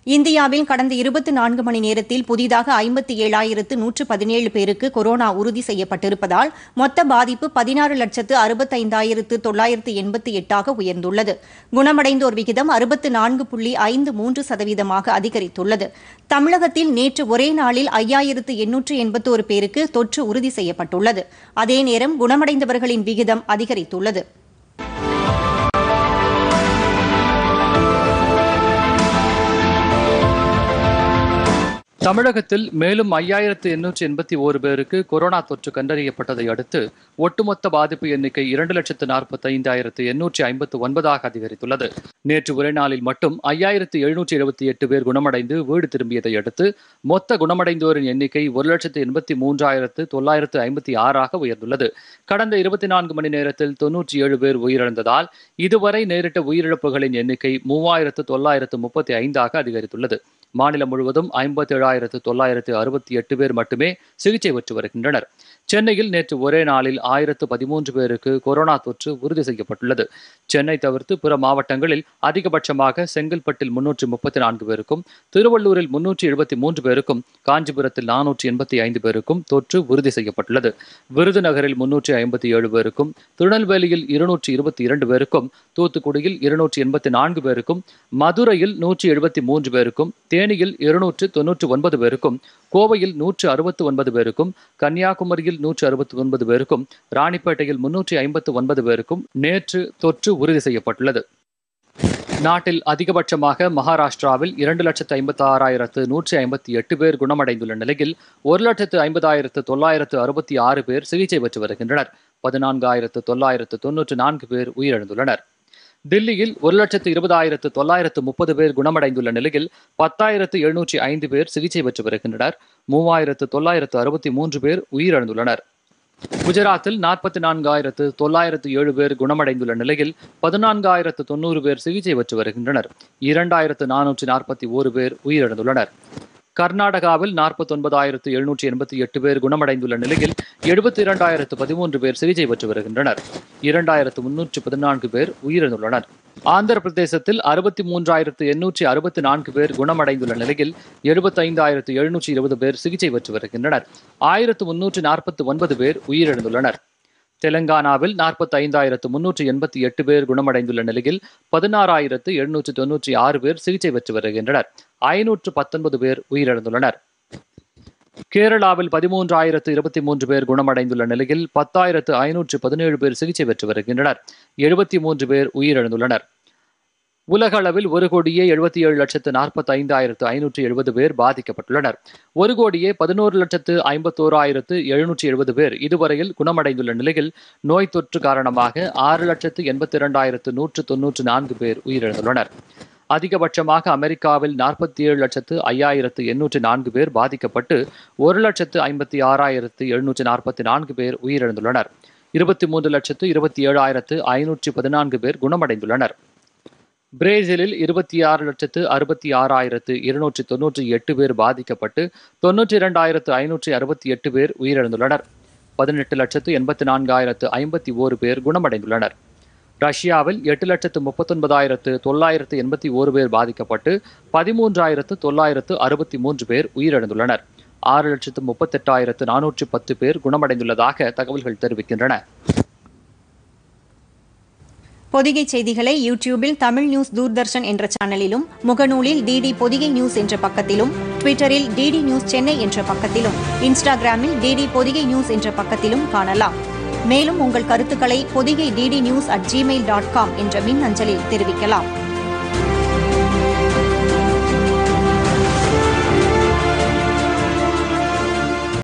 இந்தியாவில் கடந்த இருபத்தி நான்கு மணி நேரத்தில் புதிதாக ஐம்பத்தி ஏழாயிரத்து நூற்று பதினேழு பேருக்கு கொரோனா உறுதி செய்யப்பட்டிருப்பதால் மொத்த பாதிப்பு பதினாறு லட்சத்து அறுபத்தைந்தாயிரத்து தொள்ளாயிரத்து எண்பத்தி எட்டாக உயர்ந்துள்ளது குணமடைந்தோர் விகிதம் அறுபத்து நான்கு புள்ளி ஐந்து மூன்று சதவீதமாக அதிகரித்துள்ளது தமிழகத்தில் நேற்று ஒரே நாளில் ஐயாயிரத்து எண்ணூற்று எண்பத்தோரு பேருக்கு தொற்று உறுதி செய்யப்பட்டுள்ளது அதே நேரம் குணமடைந்தவர்களின் விகிதம் அதிகரித்துள்ளது தமிழகத்தில் மேலும் ஐயாயிரத்து எண்ணூற்றி எண்பத்தி ஓரு பேருக்கு கொரோனா தொற்று கண்டறியப்பட்டதை அடுத்து ஒட்டுமொத்த பாதிப்பு எண்ணிக்கை இரண்டு லட்சத்து நாற்பத்தி ஐந்தாயிரத்து எண்ணூற்றி ஐம்பத்து ஒன்பதாக அதிகரித்துள்ளது நேற்று ஒரே நாளில் மட்டும் ஐயாயிரத்து எழுநூற்றி எழுபத்தி எட்டு பேர் குணமடைந்து வீடு திரும்பியதை அடுத்து மொத்த குணமடைந்தோரின் எண்ணிக்கை ஒரு லட்சத்து எண்பத்தி மூன்றாயிரத்து தொள்ளாயிரத்து ஐம்பத்தி ஆறாக உயர்ந்துள்ளது கடந்த இருபத்தி நான்கு மணி நேரத்தில் தொன்னூற்றி ஏழு பேர் உயிரிழந்ததால் இதுவரை நேரிட்ட உயிரிழப்புகளின் எண்ணிக்கை மூவாயிரத்து தொள்ளாயிரத்து முப்பத்தி ஐந்தாக அதிகரித்துள்ளது மாநிலம் முழுவதும் ஐம்பத்தி ஏழாயிரத்து தொள்ளாயிரத்து அறுபத்தி எட்டு பேர் மட்டுமே சிகிச்சை பெற்று வருகின்றனர் சென்னையில் நேற்று ஒரே நாளில் ஆயிரத்து பதிமூன்று பேருக்கு கொரோனா தொற்று உறுதி செய்யப்பட்டுள்ளது சென்னை தவிர்த்து பிற மாவட்டங்களில் அதிகபட்சமாக செங்கல்பட்டில் முன்னூற்றி முப்பத்தி நான்கு பேருக்கும் திருவள்ளூரில் முன்னூற்றி எழுபத்தி மூன்று பேருக்கும் காஞ்சிபுரத்தில் நானூற்றி எண்பத்தி ஐந்து பேருக்கும் தொற்று உறுதி செய்யப்பட்டுள்ளது விருதுநகரில் முன்னூற்றி ஐம்பத்தி ஏழு பேருக்கும் திருநெல்வேலியில் இருநூற்றி இருபத்தி இரண்டு பேருக்கும் தூத்துக்குடியில் இருநூற்றி எண்பத்தி நான்கு பேருக்கும் மதுரையில் நூற்றி எழுபத்தி மூன்று பேருக்கும் தேனியில் இருநூற்று தொன்னூற்று ஒன்பது பேருக்கும் கோவையில் நூற்று அறுபத்து ஒன்பது பேருக்கும் கன்னியாகுமரியில் நூற்று அறுபத்தி ஒன்பது பேருக்கும் ராணிப்பேட்டையில் முன்னூற்றி ஐம்பத்து ஒன்பது பேருக்கும் நேற்று தொற்று உறுதி செய்யப்பட்டுள்ளது நாட்டில் அதிகபட்சமாக மகாராஷ்டிராவில் இரண்டு லட்சத்து ஐம்பத்தி ஆறாயிரத்து நூற்றி ஐம்பத்தி எட்டு பேர் குணமடைந்துள்ள நிலையில் ஒரு லட்சத்து ஐம்பதாயிரத்து தொள்ளாயிரத்து அறுபத்தி ஆறு பேர் சிகிச்சை பெற்று வருகின்றனர் பதினான்காயிரத்து தொள்ளாயிரத்து தொன்னூற்று நான்கு பேர் உயிரிழந்துள்ளனர் தில்லியில் ஒரு லட்சத்து இருபதாயிரத்து தொள்ளாயிரத்து முப்பது பேர் குணமடைந்துள்ள நிலையில் பத்தாயிரத்து எழுநூற்றி ஐந்து பேர் சிகிச்சை பெற்று வருகின்றனர் மூவாயிரத்து தொள்ளாயிரத்து அறுபத்தி மூன்று பேர் உயிரிழந்துள்ளனர் குஜராத்தில் நாற்பத்தி நான்காயிரத்து தொள்ளாயிரத்து ஏழு பேர் குணமடைந்துள்ள நிலையில் பதினான்காயிரத்து தொண்ணூறு பேர் சிகிச்சை பெற்று வருகின்றனர் இரண்டாயிரத்து நானூற்றி நாற்பத்தி ஓரு பேர் உயிரிழந்துள்ளனர் கர்நாடகாவில் நாற்பத்தி ஒன்பதாயிரத்து எழுநூற்றி எண்பத்தி எட்டு பேர் குணமடைந்துள்ள நிலையில் எழுபத்தி இரண்டாயிரத்து பதிமூன்று பேர் சிகிச்சை பெற்று வருகின்றனர் இரண்டாயிரத்து முன்னூற்று பதினான்கு பேர் உயிரிழந்துள்ளனர் ஆந்திர பிரதேசத்தில் அறுபத்தி மூன்றாயிரத்து எண்ணூற்றி அறுபத்தி நான்கு பேர் குணமடைந்துள்ள நிலையில் எழுபத்தைந்தாயிரத்து எழுநூற்றி இருபது பேர் சிகிச்சை பெற்று வருகின்றனர் ஆயிரத்து முன்னூற்று நாற்பத்தி ஒன்பது பேர் உயிரிழந்துள்ளனர் தெலங்கானாவில் நாற்பத்தி ஐந்தாயிரத்து முன்னூற்றி எண்பத்தி எட்டு பேர் குணமடைந்துள்ள நிலையில் பதினாறாயிரத்து எழுநூற்று தொன்னூற்றி ஆறு பேர் சிகிச்சை பெற்று வருகின்றனர் ஐநூற்று பத்தொன்பது பேர் உயிரிழந்துள்ளனர் கேரளாவில் பதிமூன்றாயிரத்து இருபத்தி மூன்று பேர் குணமடைந்துள்ள நிலையில் பத்தாயிரத்து ஐநூற்று பதினேழு பேர் சிகிச்சை பெற்று வருகின்றனர் எழுபத்தி மூன்று பேர் உயிரிழந்துள்ளனர் உலக அளவில் ஒரு கோடியே எழுபத்தி ஏழு லட்சத்து நாற்பத்தி ஐந்தாயிரத்து ஐநூற்று எழுபது பேர் பாதிக்கப்பட்டுள்ளனர் ஒரு கோடியே பதினோரு லட்சத்து ஐம்பத்தோராயிரத்து எழுநூற்றி எழுபது பேர் இதுவரையில் குணமடைந்துள்ள நிலையில் நோய் தொற்று காரணமாக ஆறு லட்சத்து எண்பத்தி இரண்டாயிரத்து நூற்று தொன்னூற்று நான்கு பேர் உயிரிழந்துள்ளனர் அதிகபட்சமாக அமெரிக்காவில் நாற்பத்தி ஏழு லட்சத்து ஐயாயிரத்து எண்ணூற்று நான்கு பேர் பாதிக்கப்பட்டு ஒரு லட்சத்து ஐம்பத்தி ஆறாயிரத்து எழுநூற்று நாற்பத்தி நான்கு பேர் உயிரிழந்துள்ளனர் இருபத்தி மூன்று லட்சத்து இருபத்தி ஏழாயிரத்து ஐநூற்றி பதினான்கு பேர் குணமடைந்துள்ளனர் பிரேசிலில் இருபத்தி ஆறு லட்சத்து அறுபத்தி ஆறாயிரத்து இருநூற்றி தொன்னூற்றி எட்டு பேர் பாதிக்கப்பட்டு தொன்னூற்றி இரண்டாயிரத்து ஐநூற்றி அறுபத்தி எட்டு பேர் உயிரிழந்துள்ளனர் பதினெட்டு லட்சத்து எண்பத்தி நான்காயிரத்து ஐம்பத்தி ஓரு பேர் குணமடைந்துள்ளனர் ரஷ்யாவில் எட்டு லட்சத்து முப்பத்தொன்பதாயிரத்து தொள்ளாயிரத்து எண்பத்தி ஓரு பேர் பாதிக்கப்பட்டு பதிமூன்றாயிரத்து தொள்ளாயிரத்து அறுபத்தி மூன்று பேர் உயிரிழந்துள்ளனர் ஆறு லட்சத்து முப்பத்தெட்டாயிரத்து நானூற்றி பத்து பேர் குணமடைந்துள்ளதாக தகவல்கள் தெரிவிக்கின்றன பொதிகை செய்திகளை யூடியூபில் தமிழ் நியூஸ் தூர்தர்ஷன் என்ற சேனலிலும் முகநூலில் டிடி பொதிகை நியூஸ் என்ற பக்கத்திலும் ட்விட்டரில் டிடி நியூஸ் சென்னை என்ற பக்கத்திலும் இன்ஸ்டாகிராமில் டிடி பொதிகை நியூஸ் என்ற பக்கத்திலும் காணலாம் மேலும் உங்கள் கருத்துக்களை Podhigai DD news at Gmail dot com என்ற மின் அஞ்சலில் தெரிவிக்கலாம்